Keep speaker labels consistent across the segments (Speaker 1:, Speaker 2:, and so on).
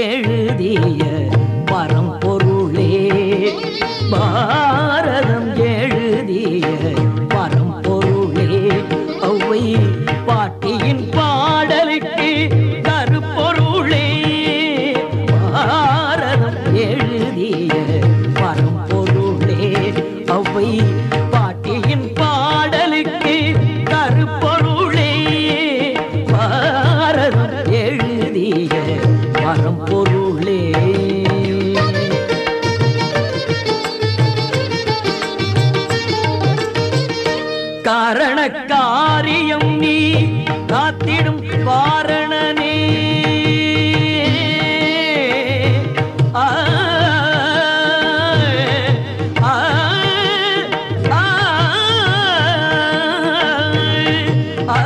Speaker 1: எழுதிய பரம்பொருளே பாரதம் எழுதிய பரம்பொருளே ஒவ்வை பாட்டியின் பாடலுக்கு கருப்பொருளே பாரதம் எழுதிய பரம்பொருளே ஒவ்வை பாட்டியின் பாடலுக்கு கருப்பொருளே பாரதம் எழுதிய பரம்பொருளே காரண காரியம் நீ காத்திடும் வாரணனே ஆ, ஆ, ஆ, ஆ,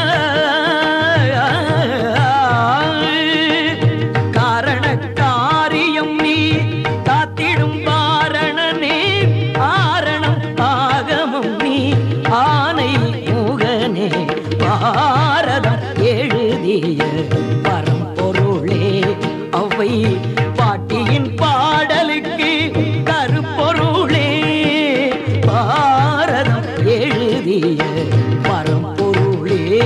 Speaker 1: காரண காரியம் நீ காத்திடும் வாரணனே ஆரணம் ஆகமம் நீ ஆனை முகனே பாரதம் எழுதிய பரம்பொருளே அவை பாட்டியின் பாடலுக்கு கருப்பொருளே பாரதம் எழுதிய பரம்பொருளே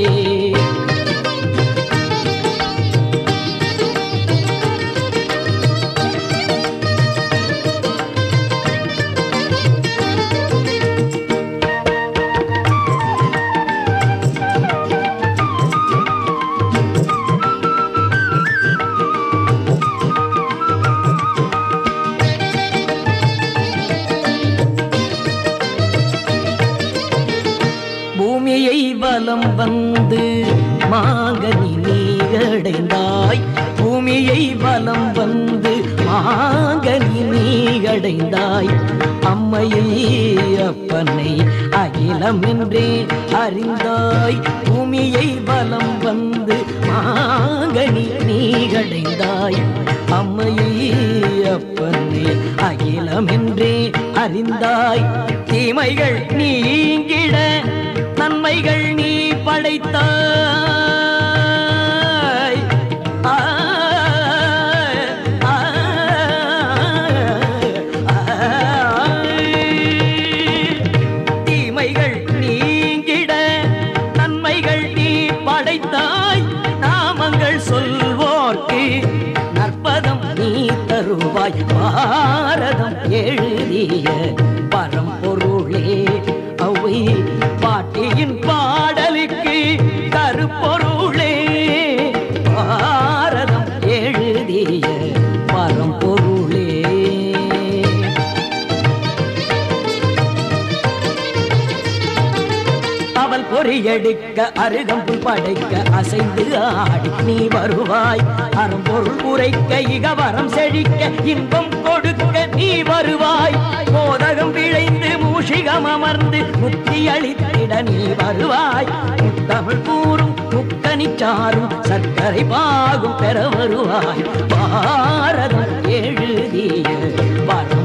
Speaker 1: பூமியை வலம் வந்து மாங்கனி நீகடைந்தாய் பூமியை வலம் வந்து மாங்கனி நீகடைந்தாய் அம்மையை அப்பனை அகிலம் என்றே அறிந்தாய் பூமியை வலம் வந்து மாங்கனி நீகடைந்தாய் அம்மையை அப்பனை அகிலம் என்றே அறிந்தாய் தீமைகள் நீங்கிட நன்மைகள் நீ படைத்தாய் ஆ, ஆ, ஆ, தீமைகள் நீங்கிட நன்மைகள் நீ படைத்தாய் நாமங்கள் சொல்வோர்க்கு நற்பதம் நீ தருவாய் பாரதம் எழுதிய பரம்பொருளே அவை பாட்டியின் பாடலுக்கு கருப்பொருளே பாரதம் எழுதிய பரம்பொருளே அவள் பொறியெடுக்க அருகம்புல் படைக்க அசைந்து ஆடி நீ வருவாய் அறம்பொருள் உரைக்க இகவரம் செழிக்க இன்பம் கொடுக்க நீ வருவாய் மோதகம் விளைந்து மூஷிகம் அமர்ந்து முக்தி அளித்திட நீ வருவாய் முத்தமிழ் கூறும் முக்கனி சாரும் சர்க்கரை பாகும் பெற வருவாய் பாரதம் எழுதிய வரம்